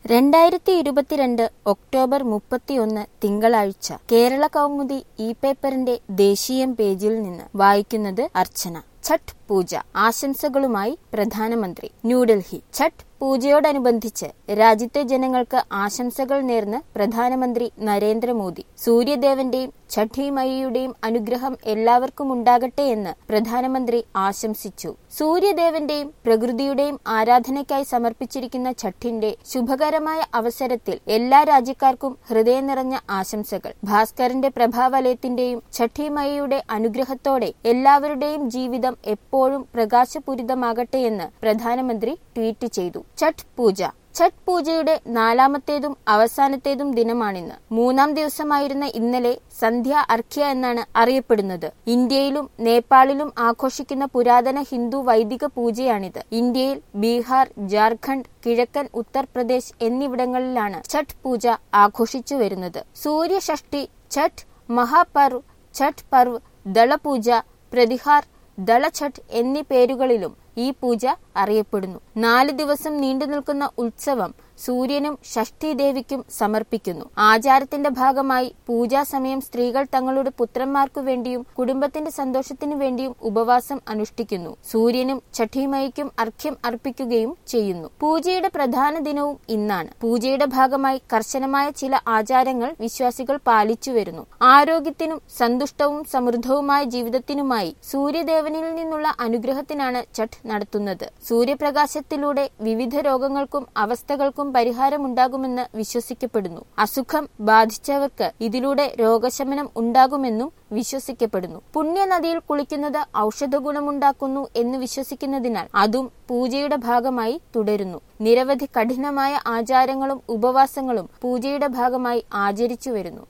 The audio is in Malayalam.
രണ്ടായിരത്തി ഇരുപത്തിരണ്ട് ഒക്ടോബർ മുപ്പത്തിയൊന്ന് തിങ്കളാഴ്ച കേരള കൗമുദി ഇ പേപ്പറിന്റെ ദേശീയം പേജിൽ നിന്ന് വായിക്കുന്നത് അർച്ചന ഛഠ് പൂജ ആശംസകളുമായി പ്രധാനമന്ത്രി ന്യൂഡൽഹി ഛഠ് പൂജയോടനുബന്ധിച്ച് രാജ്യത്തെ ജനങ്ങൾക്ക് ആശംസകൾ നേർന്ന് പ്രധാനമന്ത്രി നരേന്ദ്രമോദി സൂര്യദേവന്റെയും ഛഠിമയിയുടെയും അനുഗ്രഹം എല്ലാവർക്കും ഉണ്ടാകട്ടെ എന്ന് പ്രധാനമന്ത്രി ആശംസിച്ചു സൂര്യദേവന്റെയും പ്രകൃതിയുടെയും ആരാധനയ്ക്കായി സമർപ്പിച്ചിരിക്കുന്ന ഛഠിന്റെ ശുഭകരമായ അവസരത്തിൽ എല്ലാ രാജ്യക്കാർക്കും ഹൃദയം നിറഞ്ഞ ആശംസകൾ ഭാസ്കരന്റെ പ്രഭാവലയത്തിന്റെയും ഛഠിമയിയുടെ അനുഗ്രഹത്തോടെ എല്ലാവരുടെയും ജീവിതം എപ്പോഴും പ്രകാശപൂരിതമാകട്ടെ എന്ന് പ്രധാനമന്ത്രി ട്വീറ്റ് ചെയ്തു ഛഠ് പൂജ ഛഠ് പൂജയുടെ നാലാമത്തേതും അവസാനത്തേതും ദിനമാണിന്ന് മൂന്നാം ദിവസമായിരുന്ന ഇന്നലെ സന്ധ്യ അർഘ്യ എന്നാണ് അറിയപ്പെടുന്നത് ഇന്ത്യയിലും നേപ്പാളിലും ആഘോഷിക്കുന്ന പുരാതന ഹിന്ദു വൈദിക പൂജയാണിത് ഇന്ത്യയിൽ ബീഹാർ ജാർഖണ്ഡ് കിഴക്കൻ ഉത്തർപ്രദേശ് എന്നിവിടങ്ങളിലാണ് ഛഠ് പൂജ ആഘോഷിച്ചു വരുന്നത് സൂര്യഷഷ്ടി ഛഠ് മഹാപർവ് ഛഠ് പർവ് ദളപൂജ പ്രതിഹാർ ദളഛഠ് എന്നീ പേരുകളിലും ഈ പൂജ അറിയപ്പെടുന്നു നാല് ദിവസം നീണ്ടു നിൽക്കുന്ന ഉത്സവം സൂര്യനും ഷഷ്ഠി ദേവിക്കും സമർപ്പിക്കുന്നു ആചാരത്തിന്റെ ഭാഗമായി പൂജാ സമയം സ്ത്രീകൾ തങ്ങളുടെ പുത്രന്മാർക്കു വേണ്ടിയും കുടുംബത്തിന്റെ സന്തോഷത്തിനു വേണ്ടിയും ഉപവാസം അനുഷ്ഠിക്കുന്നു സൂര്യനും ഛഠിമയ്ക്കും അർഘ്യം അർപ്പിക്കുകയും ചെയ്യുന്നു പൂജയുടെ പ്രധാന ദിനവും ഇന്നാണ് പൂജയുടെ ഭാഗമായി കർശനമായ ചില ആചാരങ്ങൾ വിശ്വാസികൾ പാലിച്ചു വരുന്നു ആരോഗ്യത്തിനും സന്തുഷ്ടവും സമൃദ്ധവുമായ ജീവിതത്തിനുമായി സൂര്യദേവനിൽ നിന്നുള്ള അനുഗ്രഹത്തിനാണ് ഛഠ് നടത്തുന്നത് സൂര്യപ്രകാശത്തിലൂടെ വിവിധ രോഗങ്ങൾക്കും അവസ്ഥകൾക്കും പരിഹാരമുണ്ടാകുമെന്ന് വിശ്വസിക്കപ്പെടുന്നു അസുഖം ബാധിച്ചവർക്ക് ഇതിലൂടെ രോഗശമനം ഉണ്ടാകുമെന്നും വിശ്വസിക്കപ്പെടുന്നു പുണ്യനദിയിൽ കുളിക്കുന്നത് ഔഷധ ഗുണമുണ്ടാക്കുന്നു എന്ന് വിശ്വസിക്കുന്നതിനാൽ അതും പൂജയുടെ ഭാഗമായി തുടരുന്നു നിരവധി കഠിനമായ ആചാരങ്ങളും ഉപവാസങ്ങളും പൂജയുടെ ഭാഗമായി ആചരിച്ചു വരുന്നു